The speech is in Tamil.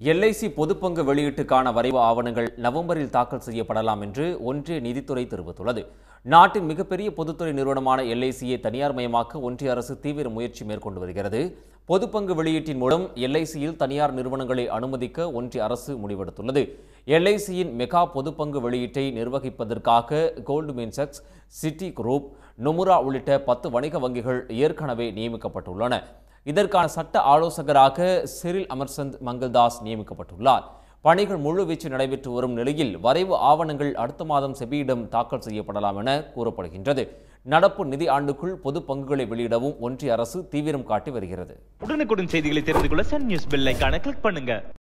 எல்ஐசி பொதுப்பங்கு வெளியீட்டுக்கான வரைவு ஆவணங்கள் நவம்பரில் தாக்கல் செய்யப்படலாம் என்று ஒன்றிய நிதித்துறை தெரிவித்துள்ளது நாட்டின் மிகப்பெரிய பொதுத்துறை நிறுவனமான எல்ஐசியை தனியார் மயமாக்க ஒன்றிய அரசு தீவிர முயற்சி மேற்கொண்டு வருகிறது பொதுப்பங்கு வெளியீட்டின் மூலம் எல்ஐசியில் தனியார் நிறுவனங்களை அனுமதிக்க ஒன்றிய அரசு முடிவெடுத்துள்ளது எல்ஐசியின் மெகா பொதுப்பங்கு வெளியீட்டை நிர்வகிப்பதற்காக கோல்ட்மேன் சக்ஸ் சிட்டி குரூப் நொமுரா உள்ளிட்ட பத்து வணிக வங்கிகள் ஏற்கனவே நியமிக்கப்பட்டுள்ளன இதற்கான சட்ட ஆலோசகராக சிரில் அமர்சந்த் மங்கள்தாஸ் நியமிக்கப்பட்டுள்ளார் பணிகள் முழுவீச்சு நடைபெற்று வரும் நிலையில் வரைவு ஆவணங்கள் அடுத்த மாதம் செபியிடம் தாக்கல் செய்யப்படலாம் என கூறப்படுகின்றது நடப்பு நிதி ஆண்டுக்குள் பொது பங்குகளை வெளியிடவும் ஒன்றிய அரசு தீவிரம் காட்டி வருகிறது உடனுக்குடன் செய்திகளை தெரிந்து கொள்ள சன் நியூஸ் பெல் ஐகானை கிளிக் பண்ணுங்க